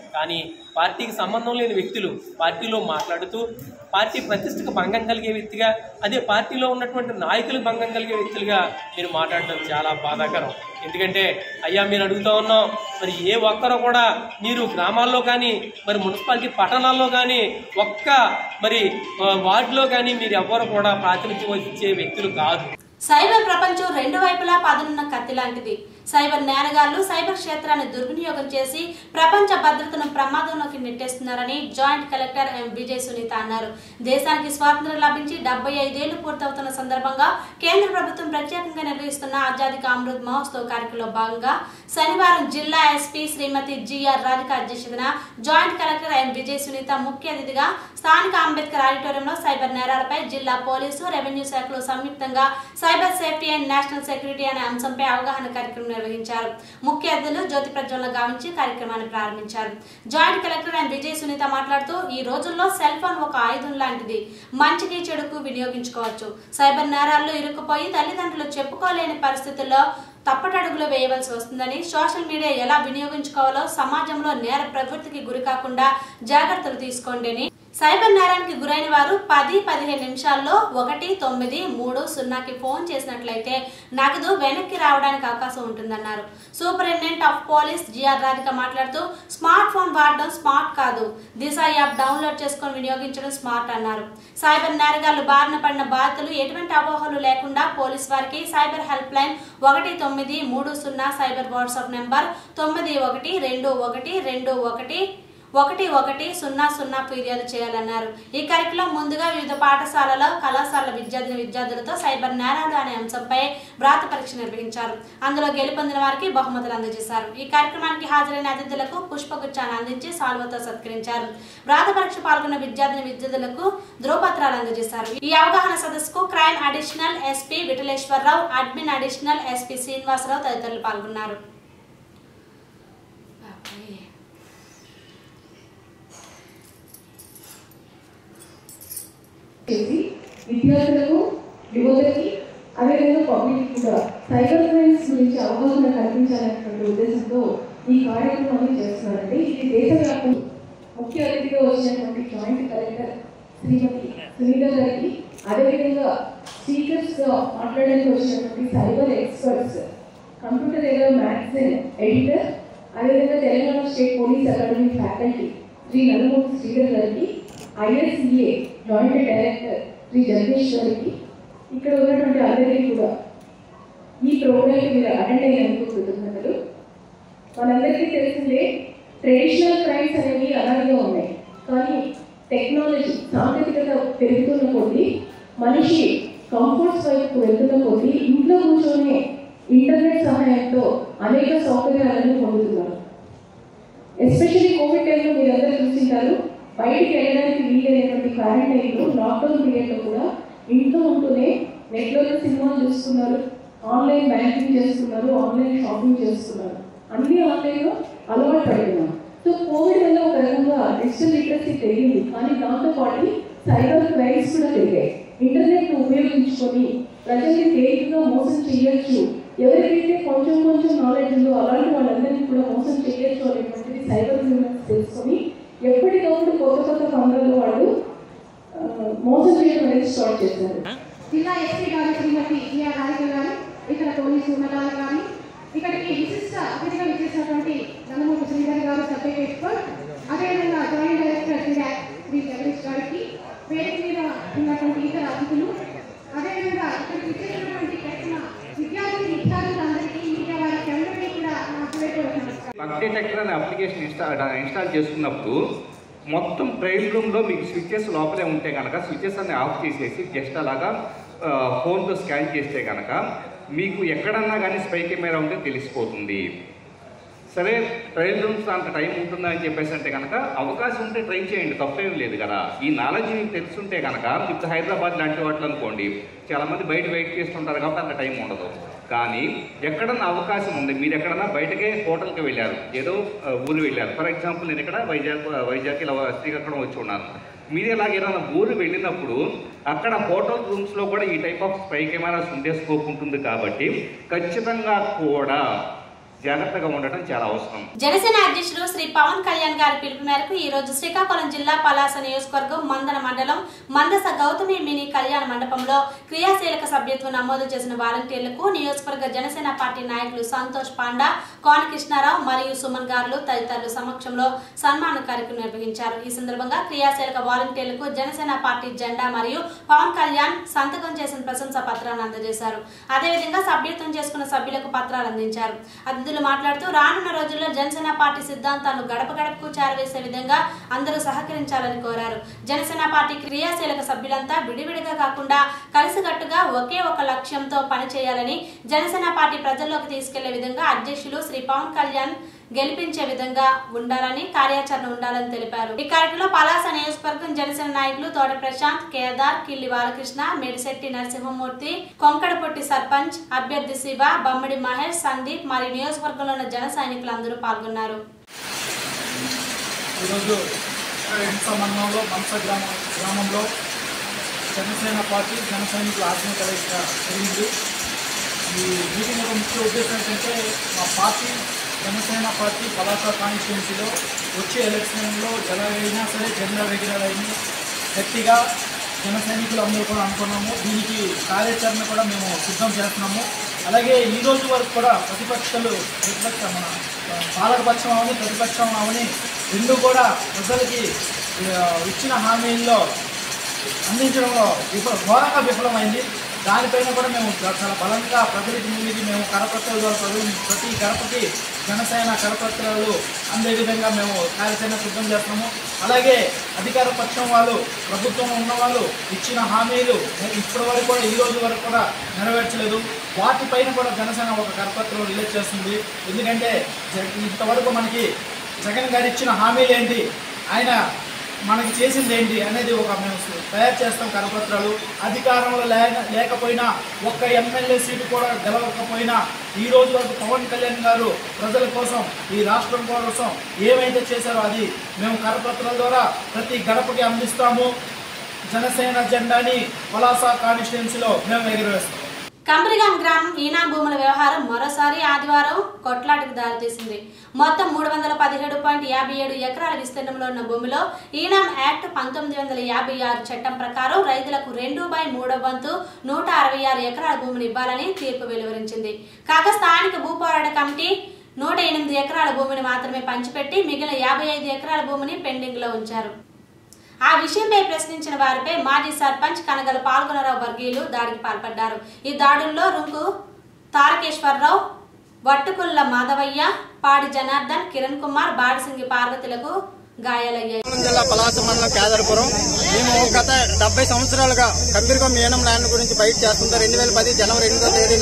కానీ పార్టీకి సంబంధం లేని వ్యక్తులు పార్టీలో మాట్లాడుతూ పార్టీ ప్రతిష్టకు భంగం కలిగే వ్యక్తిగా అదే పార్టీలో ఉన్నటువంటి నాయకులకు భంగం కలిగే వ్యక్తులుగా మీరు మాట్లాడడం చాలా బాధాకరం ఎందుకంటే అయ్యా మీరు అడుగుతా ఉన్నాం మరి ఏ ఒక్కరో కూడా మీరు గ్రామాల్లో కానీ మరి మున్సిపాలిటీ పట్టణాల్లో కానీ ఒక్క మరి ఆ, వార్డులో కానీ మీరు ఎవ్వరు కూడా ప్రాతినిధ్యం వహించే వ్యక్తులు కాదు సైబర్ ప్రపంచం రెండు వైపులా పదునున్న కత్తి లాంటిది సైబర్ నేరగాళ్లు సైబర్ క్షేత్రాన్ని దుర్వినియోగం చేసి ప్రపంచ భద్రతను ప్రమాదంలోకి నెట్టేస్తున్నారని joint collector M Vijay Sunitha అన్నారు దేశానికి స్వాతంత్ర్యం లభించి డెబ్బై ఐదేళ్లు పూర్తవుతున్న సందర్భంగా కేంద్ర ప్రభుత్వం ప్రత్యేకంగా నిర్వహిస్తున్న ఆజాదీ కా అమృత్ మహోత్సవ్ కార్యక్రమంలో భాగంగా శనివారం జిల్లా ఎస్పీ శ్రీమతి జిఆర్ రాధిక అధ్యక్షతన joint collector M Vijay Sunitha ముఖ్య అతిథిగా స్థానిక అంబేద్కర్ ఆడిటోరియంలో సైబర్ నేరాలపై జిల్లా పోలీసు రెవెన్యూ శాఖలు సంయుక్తంగా cyber safety and national security అనే అంశంపై అవగాహన కార్యక్రమం నిర్వహించారు ముఖ్య అతిథులు జ్యోతి ప్రజ్వలన గావించి కార్యక్రమాన్ని ప్రారంభించారు joint collector and Vijay Sunitha మాట్లాడుతూ ఈ రోజుల్లో సెల్ ఫోన్ ఒక ఆయుధం లాంటిది మంచికి చెడుకు వినియోగించుకోవచ్చు సైబర్ నేరాల్లో ఇరుక్కుపోయి తల్లిదండ్రులు చెప్పుకోలేని పరిస్థితుల్లో తప్పటడుగులు వేయవలసి వస్తుందని సోషల్ మీడియా ఎలా వినియోగించుకోవాలో సమాజంలో నేర ప్రవృత్తికి గురి కాకుండా జాగ్రత్తలు తీసుకోండి అని సైబర్ నేరానికి గురైన వారు పది పదిహేను నిమిషాల్లో ఒకటి తొమ్మిది మూడు సున్నాకి ఫోన్ చేసినట్లయితే నగదు వెనక్కి రావడానికి అవకాశం ఉంటుందన్నారు superintendent of police GR Radhika మాట్లాడుతూ స్మార్ట్ ఫోన్ వాడడం స్మార్ట్ కాదు దిశ యాప్ డౌన్లోడ్ చేసుకొని వినియోగించడం స్మార్ట్ అన్నారు సైబర్ నేరగాళ్లు బారిన పడిన బాధితులు ఎటువంటి అపోహలు లేకుండా పోలీస్ వారికి సైబర్ హెల్ప్ లైన్ ఒకటి తొమ్మిది మూడు సున్నా సైబర్ వాట్సాప్ నెంబర్ తొమ్మిది ఒకటి రెండు ఒకటి రెండు ఒకటి ఒకటి ఒకటి సున్నా సున్నా ఫిర్యాదు చేయాలన్నారు ఈ కార్యక్రమం ముందుగా వివిధ పాఠశాలల కళాశాలల విద్యార్థిని విద్యార్థులతో సైబర్ నేరాలు అనే అంశంపై వ్రాత పరీక్ష నిర్వహించారు అందులో గెలుపొందిన వారికి బహుమతులు అందజేశారు ఈ కార్యక్రమానికి హాజరైన అతిథులకు పుష్పగుచ్చాన్ని అందించి సాల్వతో సత్కరించారు వ్రాత పరీక్ష పాల్గొన్న విద్యార్థిని విద్యార్థులకు ధ్రువపత్రాలు అందజేశారు ఈ అవగాహన సదస్సుకు crime additional SP Vithaleswararao admin additional SP Srinivasarao తదితరులు పాల్గొన్నారు చేసి విద్యార్థులకు యువతకి అదేవిధంగా పబ్లిక్ కూడా సైబర్ క్రైమ్స్ గురించి అవగాహన కల్పించాలనేటువంటి ఉద్దేశంతో ఈ కార్యక్రమాన్ని చేస్తున్నారండి ఇది దేశవ్యాప్తంగా ముఖ్య అతిథిగా వచ్చినటువంటి జాయింట్ కలెక్టర్ శ్రీమతి సునీత గారికి అదేవిధంగా స్పీకర్స్గా మాట్లాడడానికి వచ్చినటువంటి cyber experts computer area magazine editor అదేవిధంగా Telangana state police academy faculty Shri Nalumurthy Sridhar గారికి ISEA joint director Shri Jagadish గారికి ఇక్కడ ఉన్నటువంటి అందరికీ కూడా ఈ ప్రోగ్రామ్కి మీరు అటెండ్ అయినందుకు కృతజ్ఞతలు మనందరికీ తెలిసిందే ట్రెడిషనల్ క్రైమ్స్ అనేవి అలాగే ఉన్నాయి కానీ టెక్నాలజీ సాంకేతికత పెరుగుతున్న కొద్దీ మనిషి కంఫర్ట్స్ వైపు వెళ్తున్న కొద్దీ ఇంట్లో కూర్చొని ఇంటర్నెట్ సహాయంతో అనేక సౌకర్యాలను పొందుతున్నారు ఎస్పెషల్లీ కోవిడ్ టైంలో మీరు అందరూ చూసింటారు బయటికి వెళ్ళడానికి వీలైనటువంటి క్వారంటైన్లో లాక్డౌన్ పీరియడ్లో కూడా ఇంట్లో ఉంటూనే నెట్లోనే సినిమాలు చూస్తున్నారు ఆన్లైన్ బ్యాంకింగ్ చేస్తున్నారు ఆన్లైన్ షాపింగ్ చేస్తున్నారు అన్నీ ఆన్లైన్లో అలవాటు పడుతున్నాం సో కోవిడ్ వల్ల ఒక రకంగా డిజిటల్ లిటరసీ పెరిగింది కానీ దాంతో పాటు సైబర్ క్రైమ్స్ కూడా పెరిగాయి ఇంటర్నెట్ ఉపయోగించుకొని ప్రజల్ని తేలికగా మోసం చేయొచ్చు ఎవరికైతే కొంచెం కొంచెం నాలెడ్జ్ ఉందో అలాంటి వాళ్ళందరినీ కూడా మోసం చేయొచ్చు అనేటువంటిది సైబర్ క్రిమినల్స్ తెలుసుకొని ఎప్పటికప్పుడు కొత్త కొత్త పనులలో వాళ్ళు ఆ, మోసం చేయడం అనేది స్టార్ట్ చేశారు జిల్లా ఎస్పీ గారు శ్రీమతి జిఆర్ రాధిక గారు ఇక్కడ పోలీసు ఉన్నతాలు కానీ ఇక్కడికి విశిష్ట అతిథిగా విచ్చేసినటువంటి నందమూరి శ్రీధర్ గారు సబ్జెక్ట్ ఎక్స్పర్ట్ అదేవిధంగా జాయింట్ డైరెక్టర్ శ్రీ డా- శ్రీ జగదీష్ గారికి వేదిక మీద ఉన్నటువంటి ఇతర అతిథులు అదేవిధంగా ఇక్కడికి విచ్చేసినటువంటి ప్రశ్న విద్యార్థి విద్యార్థులందరికీ మీడియా వారికి అందరికీ కూడా నా హృదయపూర్వక నమస్కారం బగ్ డిటెక్టర్ అనే అప్లికేషన్ ఇన్స్టాల్ ఇన్స్టాల్ చేసుకున్నప్పుడు మొత్తం ట్రైల్ రూమ్లో మీకు స్విచ్చెస్ లోపలే ఉంటే కనుక స్విచ్చెస్ అన్ని ఆఫ్ చేసేసి జస్ట్ అలాగా ఆ, ఫోన్తో స్కాన్ చేస్తే కనుక మీకు ఎక్కడన్నా కానీ స్పై కెమెరా ఉంటే తెలిసిపోతుంది సరే ట్రైల్ రూమ్స్ అంత టైం ఉంటుందా అని చెప్పేసి అంటే కనుక అవకాశం ఉంటే ట్రై చేయండి తప్పేం లేదు కదా ఈ నాలెడ్జ్ మీకు తెలుసుంటే కనుక ఇప్పుడు హైదరాబాద్ లాంటి వాటిలో అనుకోండి చాలామంది బయట వెయిట్ చేస్తుంటారు కాబట్టి అంత టైం ఉండదు కానీ ఎక్కడన్నా అవకాశం ఉంది మీరు ఎక్కడన్నా బయటకే హోటల్కి వెళ్ళారు ఏదో ఆ, ఊరు వెళ్ళారు ఫర్ ఎగ్జాంపుల్ నేను ఇక్కడ వైజాగ్ వైజాగ్ ఇలా శ్రీకాకుళం వచ్చి ఉన్నాను మీరు ఇలాగ ఏదైనా ఊరు వెళ్ళినప్పుడు అక్కడ హోటల్ రూమ్స్లో కూడా ఈ టైప్ ఆఫ్ స్పై కెమెరాస్ ఉండే స్కోప్ ఉంటుంది కాబట్టి ఖచ్చితంగా కూడా జాగ్రత్తగా ఉండటం చాలా అవసరం జనసేన అధ్యక్షుడు శ్రీ పవన్ కళ్యాణ్ గారి పిలుపు మేరకు ఈ రోజు శ్రీకాకుళం జిల్లా పలాస నియోజకవర్గం మందన మండలం మందస గౌతమి మినీ కళ్యాణ మండపంలో క్రియాశీలక సభ్యత్వం నమోదు చేసిన వాలంటీర్లకు నియోజకవర్గ జనసేన పార్టీ నాయకులు సంతోష్ పాండా కోన కృష్ణారావు మరియు సుమన్ గారులు తదితరుల సమక్షంలో సన్మాన కార్యక్రమం నిర్వహించారు ఈ సందర్భంగా క్రియాశీలక వాలంటీర్లకు జనసేన పార్టీ జెండా మరియు పవన్ కళ్యాణ్ సంతకం చేసిన ప్రశంసా పత్రాన్ని అందజేశారు అదేవిధంగా సభ్యత్వం చేసుకున్న సభ్యులకు పత్రాలు అందించారు అతిథులు మాట్లాడుతూ రానున్న రోజుల్లో జనసేన పార్టీ సిద్ధాంతాలను గడప గడపకు చేరవేసే విధంగా అందరూ సహకరించాలని కోరారు జనసేన పార్టీ క్రియాశీలక సభ్యులంతా విడివిడిగా కాకుండా కలిసికట్టుగా ఒకే ఒక లక్ష్యంతో పనిచేయాలని జనసేన పార్టీ ప్రజల్లోకి తీసుకెళ్లే విధంగా అధ్యక్షులు శ్రీ పవన్ కళ్యాణ్ గెలిపించే విధంగా ఉండాలని కార్యాచరణ ఉండాలని తెలిపారు ఈ కార్యక్రమంలో పలాస నియోజకవర్గం జనసేన నాయకులు తోట ప్రశాంత్ కేదార్ కిల్లి బాలకృష్ణ మేడిశెట్టి నరసింహమూర్తి కొంకడపొట్టి సర్పంచ్ అభ్యర్థి శివ బమ్మడి మహేష్ సందీప్ మరియు నియోజకవర్గంలో ఉన్న జన సైనికులందరూ పాల్గొన్నారు ఈరోజు హింస మండలంలో మంస గ్రామ గ్రామంలో జనసేన పార్టీ జన సైనికుల ఆత్మ కలయిక జరిగింది ఈ మీటింగ్ యొక్క ముఖ్య ఉద్దేశం ఏంటంటే మా పార్టీ జనసేన పార్టీ పలాస కాన్స్టిట్యున్సీలో వచ్చే ఎలక్షన్లో ఎలా అయినా సరే జెండా ఎగిరాలని గట్టిగా జన సైనికులు అందరూ కూడా అనుకున్నాము దీనికి కార్యాచరణ కూడా మేము సిద్ధం చేస్తున్నాము అలాగే ఈ రోజు వరకు కూడా ప్రతిపక్షాలు ప్రతిపక్ష మన పాలకపక్షం అవని ప్రతిపక్షం అవని రెండు కూడా ప్రజలకి ఆ, ఇచ్చిన హామీల్లో అందించడంలో విఫల ఘోరంగా విఫలమైంది దానిపైన కూడా మేము చాలా బలంగా ప్రజలకి ముందుకి మేము కరపత్రాల ద్వారా ప్రజలు ప్రతి గడపకి జనసేన కరపత్రాలు అందే విధంగా మేము కార్యాచరణ సిద్ధం చేస్తున్నాము అలాగే అధికార పక్షం వాళ్ళు ప్రభుత్వం ఉన్న వాళ్ళు ఇచ్చిన హామీలు ఇప్పటి వరకు కూడా ఈ రోజు వరకు కూడా నెరవేర్చలేదు వాటిపైన కూడా జనసేన ఒక కరపత్రం రిలీజ్ చేస్తుంది ఎందుకంటే జ- ఇంతవరకు మనకి జగన్ గారు ఇచ్చిన హామీలు ఏంటి ఆయన మనకి చేసింది ఏంటి అనేది ఒక మేము తయారు చేస్తాం కరపత్రాలు అధికారంలో లేక లేకపోయినా ఒక్క ఎమ్మెల్యే సీటు కూడా గెలవకపోయినా ఈ రోజు వరకు పవన్ కళ్యాణ్ గారు ప్రజల కోసం ఈ రాష్ట్రం కోసం ఏమైతే చేశారో అది మేము కరపత్రాల ద్వారా ప్రతి గడపకి అందిస్తాము జనసేన జెండాని పలాస కాన్స్టిట్యున్సీలో మేము ఎగురవేస్తాం కంబరిగాం గ్రామం ఈనా భూముల వ్యవహారం మరోసారి ఆదివారం కొట్లాటకు దారితీసింది మొత్తం మూడు వందల పదిహేడు పాయింట్ యాభై ఏడు ఎకరాల విస్తీర్ణంలో ఉన్న భూమిలో ఈనాం యాక్ట్ పంతొమ్మిది వందల యాభై ఆరు చట్టం ప్రకారం రైతులకు రెండు బై మూడో వంతు నూట అరవై ఆరు ఎకరాల భూమిని ఇవ్వాలని తీర్పు వెలువరించింది కాగా స్థానిక భూ పోరాట కమిటీ నూట ఎనిమిది ఎకరాల భూమిని మాత్రమే పంచిపెట్టి మిగిలిన యాభై ఐదు ఎకరాల భూమిని పెండింగ్ లో ఉంచారు ఆ విషయంపై ప్రశ్నించిన వారిపై మాజీ సర్పంచ్ కనగల పాల్గొనరావు వర్గీయులు దాడికి పాల్పడ్డారు ఈ దాడుల్లో రుంకు తారకేశ్వరరావు వట్టుకుల్ల మాధవయ్య పాడి జనార్దన్ కిరణ్ కుమార్ బాడిసింగి పార్వతులకు గాయాలయ్యాయి శ్రీకాకుళం జిల్లా పలాస మండలం కేదారపురం మేము గత డెబ్బై సంవత్సరాలుగా కంబీర్గం ఈనం ల్యాండ్ గురించి బయట చేస్తుంటే రెండు వేల పది జనవరి ఎనిమిదో తేదీన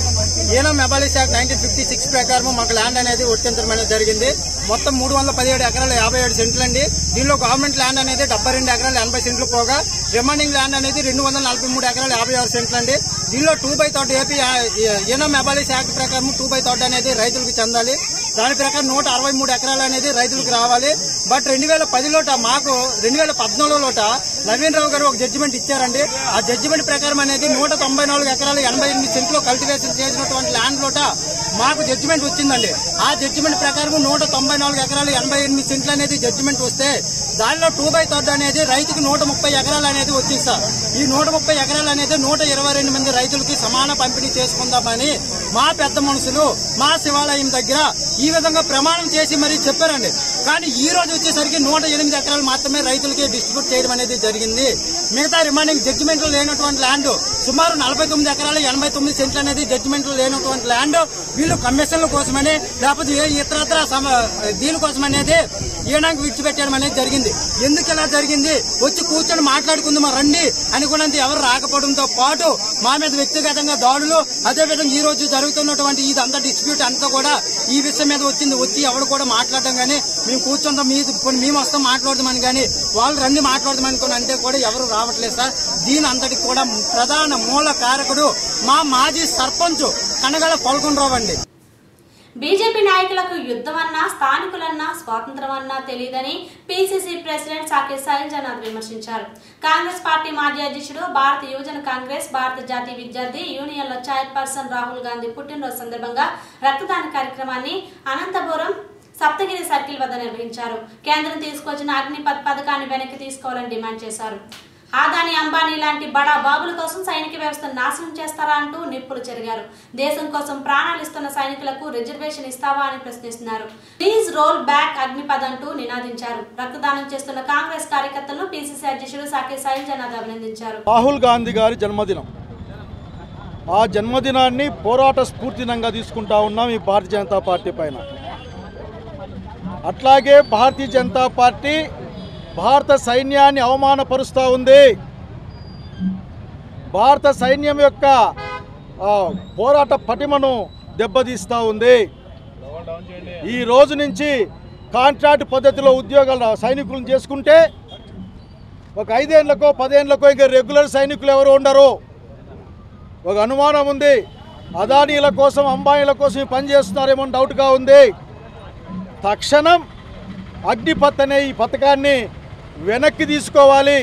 Inam abolition act nineteen fifty six ప్రకారం మాకు ల్యాండ్ అనేది వర్తించడం అనేది జరిగింది మొత్తం మూడు వందల పదిహేడు ఎకరాలు యాభై ఏడు సెంట్లు అండి దీనిలో గవర్నమెంట్ ల్యాండ్ అనేది డెబ్బై రెండు ఎకరాలు ఎనభై సెంట్లు పోగా రిమైనింగ్ ల్యాండ్ అనేది రెండు వందల నలభై మూడు ఎకరాలు యాభై ఆరు సెంట్లు అండి దీనిలో two by third AP Inam abolition act ప్రకారం టూ బై థర్డ్ అనేది రైతులకు చెందాలి దాని ప్రకారం నూట అరవై మూడు ఎకరాలు అనేది రైతులకు రావాలి బట్ రెండు వేల పదిలోట మాకు రెండు వేల పద్నాలుగులోట నవీన్ రావు గారు ఒక జడ్జిమెంట్ ఇచ్చారండి ఆ జడ్జిమెంట్ ప్రకారం అనేది నూట తొంభై నాలుగు ఎకరాలు ఎనభై ఎనిమిది సెంట్లు కల్టివేషన్ చేసినటువంటి ల్యాండ్ లోట మాకు జడ్జిమెంట్ వచ్చిందండి ఆ జడ్జిమెంట్ ప్రకారం నూట తొంభై నాలుగు ఎకరాలు ఎనభై ఎనిమిది సెంట్లు అనేది జడ్జిమెంట్ వస్తే దానిలో టూ బై థర్డ్ అనేది రైతుకి నూట ముప్పై ఎకరాలు అనేది వచ్చింది సార్ ఈ నూట ముప్పై ఎకరాలు అనేది నూట ఇరవై రెండు మంది రైతులకి సమాన పంపిణీ చేసుకుందామని మా పెద్ద మనుషులు మా శివాలయం దగ్గర ఈ విధంగా ప్రమాణం చేసి మరీ చెప్పారండి కానీ ఈ రోజు వచ్చేసరికి నూట ఎనిమిది ఎకరాలు మాత్రమే రైతులకి డిస్ట్రిబ్యూట్ చేయడం అనేది జరిగింది మిగతా రిమైనింగ్ జడ్జిమెంట్ లేనటువంటి ల్యాండ్ సుమారు నలభై తొమ్మిది ఎకరాలు ఎనభై తొమ్మిది సెంట్లు అనేది జడ్జిమెంట్ లేనటువంటి ల్యాండ్ వీళ్ళు కమిషన్ల కోసమని లేకపోతే ఏ ఇతరత్ర సమ- దీనికోసం అనేది ఈయనకు విడిచిపెట్టడం అనేది జరిగింది ఎందుకు ఇలా జరిగింది వచ్చి కూర్చొని మాట్లాడుకుందాం రండి అనుకున్నంత ఎవరు రాకపోవడంతో పాటు మా మీద వ్యక్తిగతంగా దాడులు అదేవిధంగా ఈ రోజు జరుగుతున్నటువంటి ఇదంతా డిస్ప్యూట్ అంతా కూడా ఈ విషయం మీద వచ్చింది వచ్చి ఎవరు కూడా మాట్లాడడం కానీ మేము కూర్చుంటాం మీ పోనీ మేము వస్తాం మాట్లాడదామని కానీ వాళ్ళు రండి మాట్లాడదాం అనుకుని అంటే కూడా ఎవరు రావట్లేదు సార్ దీని అంతటికి కూడా ప్రధాన మూల కారకుడు మా మాజీ సర్పంచ్ కనగల పల్కొనరావు అండి బీజేపీ నాయకులకు యుద్ధమన్నా స్థానికులన్నా స్వాతంత్రం అన్నా తెలియదని పీసీసీ ప్రెసిడెంట్ సాకేత్ శైలజనాథ్ విమర్శించారు కాంగ్రెస్ పార్టీ మాజీ అధ్యక్షుడు భారత యువజన కాంగ్రెస్ భారత జాతీయ విద్యార్థి యూనియన్ల చైర్పర్సన్ రాహుల్ గాంధీ పుట్టినరోజు సందర్భంగా రక్తదాన కార్యక్రమాన్ని అనంతపురం సప్తగిరి సర్కిల్ వద్ద నిర్వహించారు కేంద్రం తీసుకొచ్చిన అగ్నిపథ్ పథకాన్ని వెనక్కి తీసుకోవాలని డిమాండ్ చేశారు ఆదాని అంబానీ లాంటి బడా బాబుల కోసం సైనిక వ్యవస్థను నాశనం చేస్తారా అంటూ నిప్పులు చెరిగారు దేశం కోసం ప్రాణాలు ఇస్తున్న సైనికులకు రిజర్వేషన్ ఇస్తావా అని ప్రశ్నిస్తున్నారు ప్లీజ్ రోల్ బ్యాక్ అగ్నిపథ్ అంటూ నినాదించారు రక్తదానం చేస్తున్న కాంగ్రెస్ కార్యకర్తలను పీసీసీ అధ్యక్షుడు సాకే శైలజనాథ్ అభినందించారు రాహుల్ గాంధీ గారి జన్మదినం ఆ జన్మదినాన్ని పోరాట స్ఫూర్తినంగా తీసుకుంటా ఉన్నాం ఈ భారతీయ జనతా పార్టీ పైన అట్లాగే భారతీయ జనతా పార్టీ భారత సైన్యాన్ని అవమానపరుస్తూ ఉంది భారత సైన్యం యొక్క ఆ, పోరాట పటిమను దెబ్బతీస్తూ ఉంది ఈ రోజు నుంచి కాంట్రాక్ట్ పద్ధతిలో ఉద్యోగాలు సైనికులను చేసుకుంటే ఒక ఐదేళ్లకో పదేళ్లకో ఇంకా రెగ్యులర్ సైనికులు ఎవరు ఉండరు ఒక అనుమానం ఉంది అదానీల కోసం అంబానీల కోసం ఈ పని చేస్తున్నారేమో అని డౌట్గా ఉంది తక్షణం అగ్నిపత్ అనే ఈ పథకాన్ని వెనక్కి తీసుకోవాలి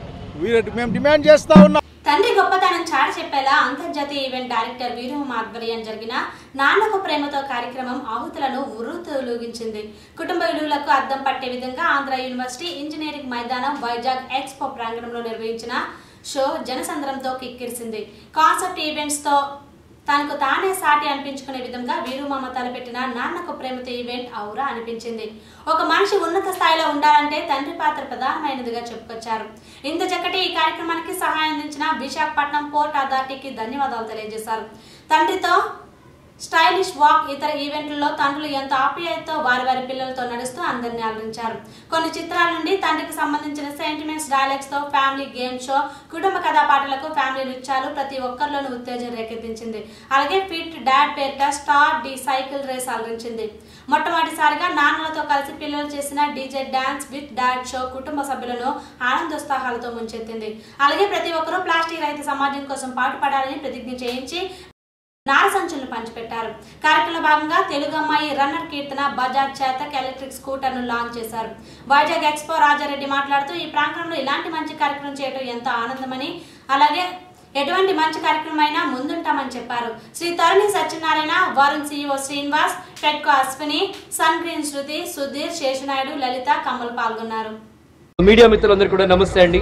వీరు మేము డిమాండ్ చేస్తూ ఉన్నాం తండ్రి గొప్పతనం చాటి చెప్పేలా అంతర్జాతీయ ఈవెంట్ డైరెక్టర్ వీరహం ఆధ్వర్యం జరిగిన నాన్నకు ప్రేమతో కార్యక్రమం ఆహుతులను ఉర్రూతూలుగించింది కుటుంబ విలువలకు అద్దం పట్టే విధంగా ఆంధ్ర యూనివర్సిటీ ఇంజనీరింగ్ మైదానం వైజాగ్ ఎక్స్పో ప్రాంగణంలో నిర్వహించిన షో జనసంద్రంతో కిక్కిరిసింది కాన్సెప్ట్ ఈవెంట్స్ తో తనకు తానే సాటి అనిపించుకునే విధంగా వీరుమామ తలపెట్టిన నాన్నకు ప్రేమతో ఈవెంట్ ఔరా అనిపించింది ఒక మనిషి ఉన్నత స్థాయిలో ఉండాలంటే తండ్రి పాత్ర ప్రధానమైనదిగా చెప్పుకొచ్చారు ఇంత చక్కటి ఈ కార్యక్రమానికి సహాయం అందించిన విశాఖపట్నం పోర్ట్ అథారిటీకి ధన్యవాదాలు తెలియజేశారు తండ్రితో స్టైలిష్ వాక్ ఇతర ఈవెంట్లలో తండ్రులు ఎంతో ఆప్యాయతతో వారి వారి పిల్లలతో నడుస్తూ అందరినీ అలరించారు కొన్ని చిత్రాల నుండి తండ్రికి సంబంధించిన సెంటిమెంట్స్ డైలాగ్స్ తో ఫ్యామిలీ గేమ్ షో కుటుంబ కథా పాటలకు ఫ్యామిలీ నృత్యాలు ప్రతి ఒక్కరిలోనూ ఉత్తేజం రేకెత్తించింది అలాగే ఫిట్ డాడ్ పేరిట స్టార్ డి సైకిల్ రేస్ అలరించింది మొట్టమొదటిసారిగా నాన్నలతో కలిసి పిల్లలు చేసిన DJ dance with dad show కుటుంబ సభ్యులను ఆనందోత్సాహాలతో ముంచెత్తింది అలాగే ప్రతి ఒక్కరూ ప్లాస్టిక్ రహిత సమాజం కోసం పాటుపడాలని ప్రతిజ్ఞ చేయించి నార సంచులను పంచిపెట్టారు కార్యక్రమంలో భాగంగా తెలుగు అమ్మాయి runner Keerthana Bajaj Chetak electric scooter ను లాంచ్ చేశారు వైజాగ్ ఎక్స్పో రాజారెడ్డి మాట్లాడుతూ ఈ ప్రాంగణంలో ఇలాంటి మంచి కార్యక్రమం చేయడం ఎంతో ఆనందమని అలాగే ఎటువంటి మంచి కార్యక్రమం అయినా ముందుంటామని చెప్పారు Shri Taruni Satyanarayana Varun CEO Srinivas Fedco Ashwini sun green Shruti Sudheer Seshanaidu Lalitha Kamal పాల్గొన్నారు మీడియా మిత్రులందరూ కూడా నమస్తే అండి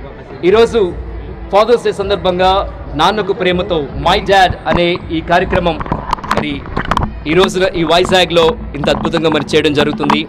ఈరోజు ఫాదర్స్ డే సందర్భంగా నాన్నకు ప్రేమతో మై డాడ్ అనే ఈ కార్యక్రమం మరి ఈ రోజున ఈ వైజాగ్లో ఇంత అద్భుతంగా మరి చేయడం జరుగుతుంది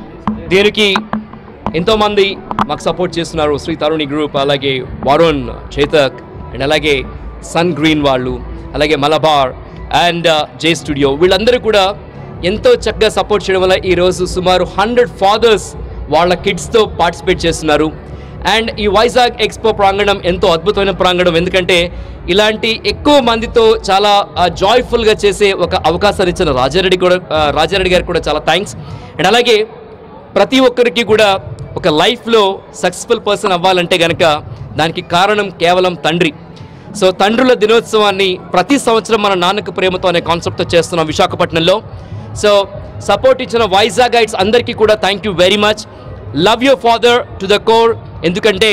దీనికి ఎంతోమంది మాకు సపోర్ట్ చేస్తున్నారు శ్రీ తరుణి గ్రూప్ అలాగే వరుణ్ చేతక్ అండ్ అలాగే సన్ గ్రీన్ వాళ్ళు అలాగే మలబార్ అండ్ జే స్టూడియో వీళ్ళందరూ కూడా ఎంతో చక్కగా సపోర్ట్ చేయడం వల్ల ఈరోజు సుమారు హండ్రెడ్ ఫాదర్స్ వాళ్ళ కిడ్స్తో పార్టిసిపేట్ చేస్తున్నారు అండ్ ఈ వైజాగ్ ఎక్స్పో ప్రాంగణం ఎంతో అద్భుతమైన ప్రాంగణం ఎందుకంటే ఇలాంటి ఎక్కువ మందితో చాలా జాయ్ఫుల్గా చేసే ఒక అవకాశాన్ని ఇచ్చిన రాజారెడ్డి కూడా ఆ, రాజారెడ్డి గారికి కూడా చాలా థ్యాంక్స్ అండ్ అలాగే ప్రతి ఒక్కరికి కూడా ఒక లైఫ్లో సక్సెస్ఫుల్ పర్సన్ అవ్వాలంటే కనుక దానికి కారణం కేవలం తండ్రి సో తండ్రుల దినోత్సవాన్ని ప్రతి సంవత్సరం మన నాన్నకు ప్రేమతో అనే కాన్సెప్ట్తో చేస్తున్నాం విశాఖపట్నంలో సో సపోర్ట్ ఇచ్చిన వైజాగ్ గైడ్స్ అందరికీ కూడా thank you very much love your father to the core ఎందుకంటే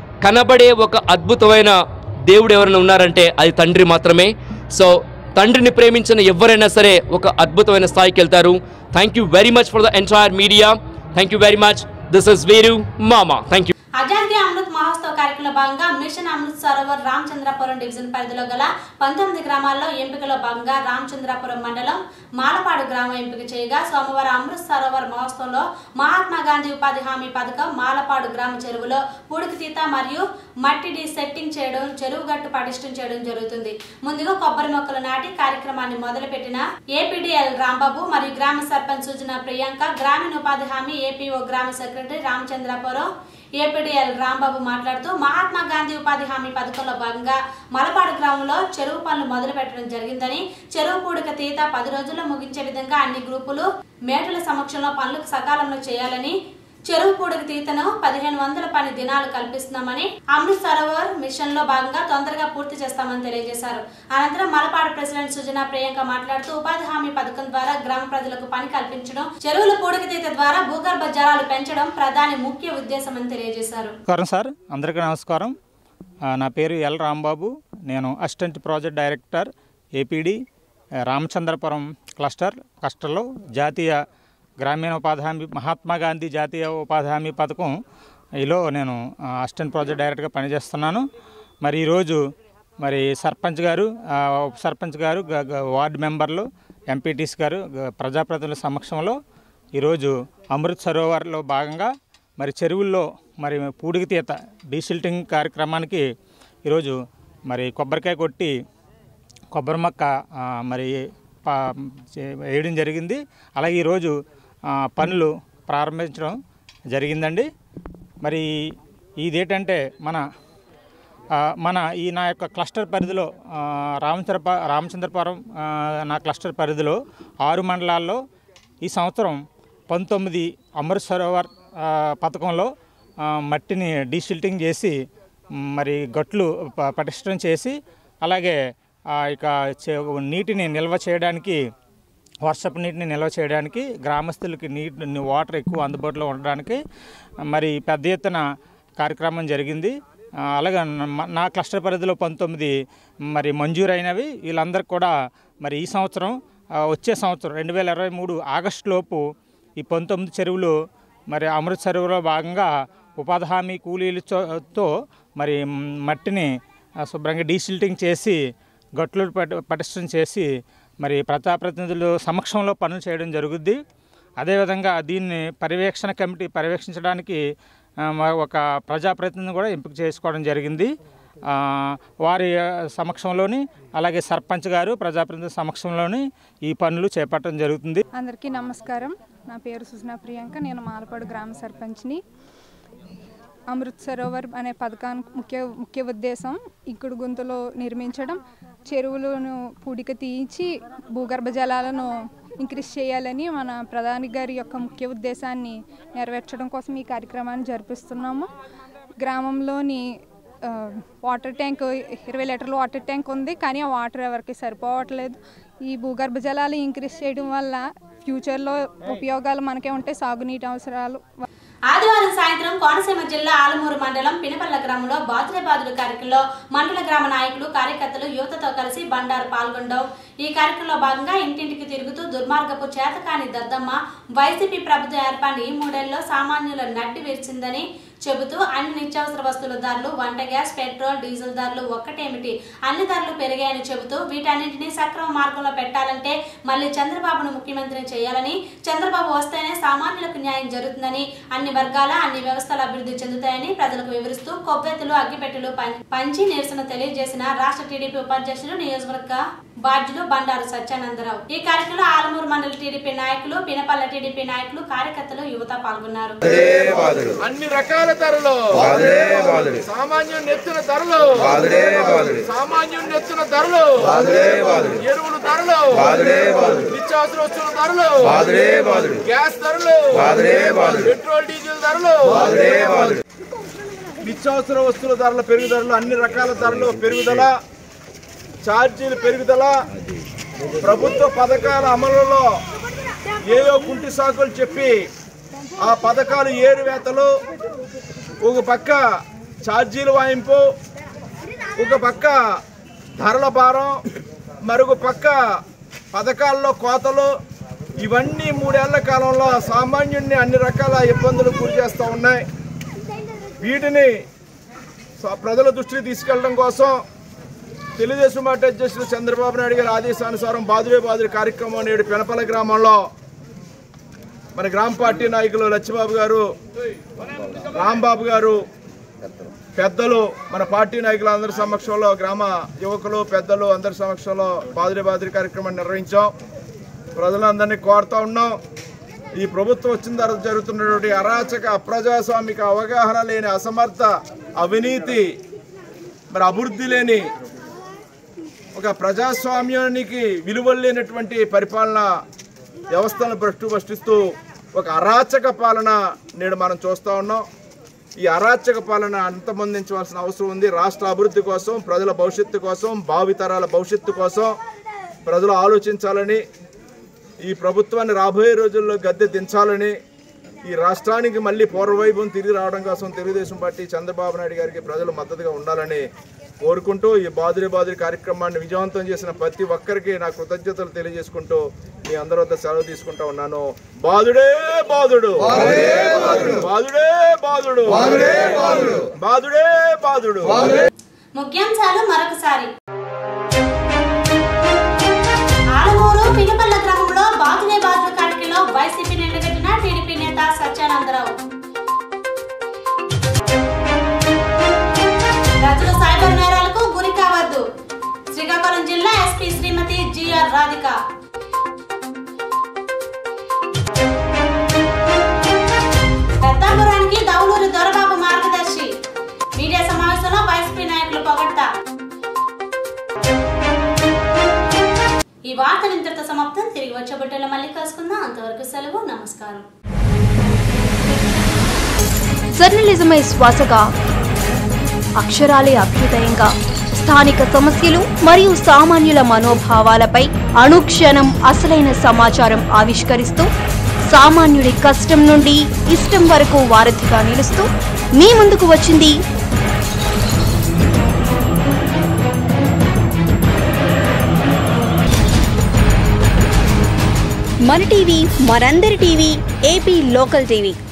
కనబడే ఒక అద్భుతమైన దేవుడు ఎవరైనా ఉన్నారంటే అది తండ్రి మాత్రమే సో తండ్రిని ప్రేమించిన ఎవరైనా సరే ఒక అద్భుతమైన స్థాయికి వెళ్తారు thank you very much for the entire media thank you very much this is వీరు మామా థ్యాంక్ యూ ఆజాదీ అమృత్ మహోత్సవ్ కార్యక్రమంలో భాగంగా మిషన్ అమృత్ సరోవర్ రామచంద్రపురం డివిజన్ పరిధిలో గల పంతొమ్మిది గ్రామాల్లో ఎంపికలో భాగంగా రామచంద్రపురం మండలం మాలపాడు గ్రామం ఎంపిక చేయగా సోమవారం అమృత్ సరోవర్ మహోత్సవంలో మహాత్మా గాంధీ ఉపాధి హామీ పథకం మాలపాడు గ్రామ చెరువులో పూడికితీత మరియు మట్టి డి సెట్టింగ్ చేయడం చెరువు గట్టు పటిష్టం చేయడం జరుగుతుంది ముందుగా కొబ్బరి మొక్కలు నాటి కార్యక్రమాన్ని మొదలుపెట్టిన ఏపీడీఎల్ రాంబాబు మరియు గ్రామ సర్పంచ్ సుజన ప్రియాంక గ్రామీణ ఉపాధి హామీ ఏపీఓ గ్రామ సెక్రటరీ రామచంద్రపురం ఏపీడీఎల్ రాంబాబు మాట్లాడుతూ మహాత్మా గాంధీ ఉపాధి హామీ పథకంలో భాగంగా మలపాడు గ్రామంలో చెరువు పనులు మొదలు పెట్టడం జరిగిందని చెరువు పూడిక తీత పది రోజుల్లో ముగించే విధంగా అన్ని గ్రూపులు మేటల సమక్షంలో పనులు సకాలంలో చేయాలని చెరువు పూడికి తీతను పదిహేను వందల పని దినాలు కల్పిస్తున్నామని అమృత్ సరోవర్ మిషన్ లో భాగంగా తొందరగా పూర్తి చేస్తామని తెలియజేశారు అనంతరం మలపాడు ప్రెసిడెంట్ సుజనా ప్రియాంక మాట్లాడుతూ ఉపాధి హామీ పథకం ద్వారా గ్రామ ప్రజలకు పని కల్పించడం చెరువుల పూడికి తీత ద్వారా భూగర్భ జలాలు పెంచడం ప్రధాని ముఖ్య ఉద్దేశమని తెలియజేశారు నమస్కారం సార్ అందరికీ నమస్కారం ఆ, నా పేరు ఎల్ రాంబాబు నేను అసిస్టెంట్ ప్రాజెక్ట్ డైరెక్టర్ ఏపీడి ఆ, రామచంద్రపురం క్లస్టర్ క్లస్టర్లో జాతీయ గ్రామీణ ఉపాధి హామీ మహాత్మా గాంధీ జాతీయ ఉపాధి హామీ పథకం ఈలో నేను ఆ, అసిస్టెంట్ ప్రాజెక్ట్ డైరెక్టర్గా పనిచేస్తున్నాను మరి ఈరోజు మరి సర్పంచ్ గారు ఆ, ఉప సర్పంచ్ గారు గ- గ- వార్డు మెంబర్లు ఎంపీటీస్ గారు గ- ప్రజాప్రతినిధుల సమక్షంలో ఈరోజు అమృత్ సరోవర్లో భాగంగా మరి చెరువుల్లో మరి పూడికి తీత డీసిల్టింగ్ కార్యక్రమానికి ఈరోజు మరి కొబ్బరికాయ కొట్టి కొబ్బరి మొక్క ఆ, మరి పా- చే- వేయడం జరిగింది అలాగే ఈరోజు ఆ, పనులు ప్రారంభించడం జరిగిందండి మరి ఇదేంటంటే మన ఆ, మన ఈ నా యొక్క క్లస్టర్ పరిధిలో ఆ, రామచంద్రప రామచంద్రపురం ఆ, నా క్లస్టర్ పరిధిలో ఆరు మండలాల్లో ఈ సంవత్సరం పంతొమ్మిది అమృత్ సరోవర్ ఆ, పథకంలో ఆ, మట్టిని డీసిల్టింగ్ చేసి మ్, మరి గట్లు ప- పటిష్టం చేసి అలాగే ఆ, ఇక చే- నీటిని నిల్వ చేయడానికి వర్షపు నీటిని నిల్వ చేయడానికి గ్రామస్తులకి నీటి వాటర్ ఎక్కువ అందుబాటులో ఉండడానికి మరి పెద్ద ఎత్తున కార్యక్రమం జరిగింది ఆ, అలాగే న- నా క్లస్టర్ పరిధిలో పంతొమ్మిది మరి మంజూరైనవి వీళ్ళందరికీ కూడా మరి ఈ సంవత్సరం ఆ, వచ్చే సంవత్సరం రెండు వేల ఇరవై మూడు ఆగస్టు లోపు ఈ పంతొమ్మిది చెరువులు మరి అమృత్ చెరువులో భాగంగా ఉపాధి హామీ కూలీలతో మరి మ్, మట్టిని ఆ, శుభ్రంగా డీసిల్టింగ్ చేసి గట్లు పటి- పటిష్టం చేసి మరి ప్రజాప్రతినిధులు సమక్షంలో పనులు చేయడం జరుగుద్ది అదేవిధంగా దీన్ని పర్యవేక్షణ కమిటీ పర్యవేక్షించడానికి ఆ, మ- ఒక ప్రజాప్రతినిధిని కూడా ఎంపిక చేసుకోవడం జరిగింది ఆ, వారి ఆ, సమక్షంలోని అలాగే సర్పంచ్ గారు ప్రజాప్రతినిధి సమక్షంలోని ఈ పనులు చేపట్టడం జరుగుతుంది అందరికీ నమస్కారం నా పేరు సుజనా ప్రియాంక నేను మాలపాడు గ్రామ సర్పంచ్ని అమృత్ సరోవర్ అనే పథకానికి ముఖ్య ముఖ్య ఉద్దేశం ఇక్కుడు గుంతలో నిర్మించడం చెరువులను పూడిక తీయించి భూగర్భ జలాలను ఇంక్రీజ్ చేయాలని మన ప్రధాని గారి యొక్క ముఖ్య ఉద్దేశాన్ని నెరవేర్చడం కోసం ఈ కార్యక్రమాన్ని జరిపిస్తున్నాము గ్రామంలోని ఆ, వాటర్ ట్యాంక్ ఇరవై లీటర్ల వాటర్ ట్యాంక్ ఉంది కానీ ఆ వాటర్ ఎవరికి సరిపోవట్లేదు ఈ భూగర్భ జలాలు ఇంక్రీజ్ చేయడం వల్ల ఫ్యూచర్లో ఉపయోగాలు మనకే ఉంటాయి సాగునీటి అవసరాలు ఆదివారం సాయంత్రం కోనసీమ జిల్లా ఆలమూరు మండలం పినపల్ల గ్రామంలో బాతులే బాదులు కార్యక్రమంలో మండల గ్రామ నాయకులు కార్యకర్తలు యువతతో కలిసి బండారు పాల్గొనడం ఈ కార్యక్రమంలో భాగంగా ఇంటింటికి తిరుగుతూ దుర్మార్గపు చేతకాని దద్దమ్మ వైసీపీ ప్రభుత్వం ఏర్పాటు ఈ మూడేళ్లలో సామాన్యుల నడ్డి విరిచిందని చెబుతూ అన్ని నిత్యావసర వస్తువుల ధరలు వంట గ్యాస్ పెట్రోల్ డీజిల్ ధరలు ఒక్కటేమిటి అన్ని ధరలు పెరిగాయని చెబుతూ వీటన్నింటినీ సక్రమ మార్గంలో పెట్టాలంటే మళ్ళీ చంద్రబాబును ముఖ్యమంత్రిని చేయాలని చంద్రబాబు వస్తేనే సామాన్యులకు న్యాయం జరుగుతుందని అన్ని వర్గాల అన్ని వ్యవస్థలు అభివృద్ధి చెందుతాయని ప్రజలకు వివరిస్తూ కొవ్వెత్తులు అగ్గిపెట్టెలు పం- పంచి నిరసన తెలియజేసిన రాష్ట్ర టీడీపీ ఉపాధ్యక్షులు నియోజకవర్గ బాధ్యులు బండారు సత్యానందరావు ఈ కార్యక్రమంలో ఆలమూరు మండల టీడీపీ నాయకులు పినపల్ల టీడీపీ నాయకులు కార్యకర్తలు యువత పాల్గొన్నారు అన్ని రకాల ధరలు బాదుడే బాదుడు. సామాన్యుని ఎత్తున ధరలు బాదుడే బాదుడు. సామాన్యుని ఎత్తున ధరలు బాదుడే బాదుడు. ఎరువుల ధరలు బాదుడే బాదుడు. నిత్యావసర వస్తువుల ధరలు బాదుడే బాదుడు. గ్యాస్ ధరలు బాదుడే బాదుడు. పెట్రోల్ డీజిల్ ధరలు బాదుడే బాదుడు. నిత్యావసర వస్తువుల ధరల పెరుగుదలలు అన్ని రకాల ధరలు పెరుగుదల ఛార్జీల పెరుగుదల ప్రభుత్వ పథకాల అమలులో ఏదో కుంటి సాకులు చెప్పి ఆ పథకాలు ఏరువేతలు ఒక పక్క ఛార్జీలు వాయింపు ఒక పక్క ధరల భారం మరొక పక్క పథకాల్లో కోతలు ఇవన్నీ మూడేళ్ల కాలంలో సామాన్యుడిని అన్ని రకాల ఇబ్బందులు గురి చేస్తూ ఉన్నాయి వీటిని స- ప్రజల దృష్టికి తీసుకెళ్ళడం కోసం తెలుగుదేశం పార్టీ అధ్యక్షుడు చంద్రబాబు నాయుడు గారి ఆదేశానుసారం బాదులే బాదులు కార్యక్రమం నేడు పెనపల గ్రామంలో మన గ్రామ పార్టీ నాయకులు లచ్చిబాబు గారు రాంబాబు గారు పెద్దలు మన పార్టీ నాయకులు అందరి సమక్షంలో గ్రామ యువకులు పెద్దలు అందరి సమక్షంలో బాదులే బాదురి కార్యక్రమాన్ని నిర్వహించాం ప్రజలందరినీ కోరుతా ఉన్నాం ఈ ప్రభుత్వం వచ్చిన తర్వాత జరుగుతున్నటువంటి అరాచక అప్రజాస్వామిక అవగాహన లేని అసమర్థ అవినీతి మరి అభివృద్ధి లేని ఒక ప్రజాస్వామ్యానికి విలువలు లేనటువంటి పరిపాలన వ్యవస్థలను భ్రష్టు భ్రష్టిస్తూ ఒక అరాచక పాలన నేడు మనం చూస్తూ ఉన్నాం ఈ అరాచక పాలన అంతమొందించవలసిన అవసరం ఉంది రాష్ట్ర అభివృద్ధి కోసం ప్రజల భవిష్యత్తు కోసం భావితరాల భవిష్యత్తు కోసం ప్రజలు ఆలోచించాలని ఈ ప్రభుత్వాన్ని రాబోయే రోజుల్లో గద్దె దించాలని ఈ రాష్ట్రానికి మళ్ళీ పూర్వవైభవం తిరిగి రావడం కోసం తెలుగుదేశం పార్టీ చంద్రబాబు నాయుడు గారికి ప్రజలు మద్దతుగా ఉండాలని కోరుకుంటూ ఈ బాదురి బాదురి కార్యక్రమాన్ని విజయవంతం చేసిన ప్రతి ఒక్కరికి నా కృతజ్ఞతలు తెలియజేసుకుంటూ మీ అందరి వద్ద సెలవు తీసుకుంటా ఉన్నాను బాదుడే బాదుడు బాదుడే బాదుడు బాదుడే బాదుడు ముఖ్యాంశాలు మరొకసారి ఆలమూరు పినపల్ల గ్రామంలో బాతులే బాతుల కాటికిలో వైసీపీ నిండగట్టిన టీడీపీ నేత సత్యానందరావు ప్రజలు సైబర్ నేరాలకు గురి కావద్దు శ్రీకాకుళం జిల్లా ఎస్పీ శ్రీమతి జిఆర్ రాధిక పెద్దాపురానికి దౌలూరు దొరబాబు మార్గదర్శి మీడియా సమావేశంలో వైసీపీ నాయకులు పొగడ్తా ఈ వార్తలు ఇంతటితో సమాప్తం తిరిగి వచ్చే బుట్టలో మళ్ళీ కలుసుకుందాం అంతవరకు సెలవు నమస్కారం జర్నలిజమే శ్వాసగా అక్షరాలే అభ్యుదయంగా స్థానిక సమస్యలు మరియు సామాన్యుల మనోభావాలపై అనుక్షణం అసలైన సమాచారం ఆవిష్కరిస్తూ సామాన్యుడి కష్టం నుండి ఇష్టం వరకు వారధిగా నిలుస్తూ మీ ముందుకు వచ్చింది మన టీవీ మనందరి టీవీ ఏపీ లోకల్ టీవీ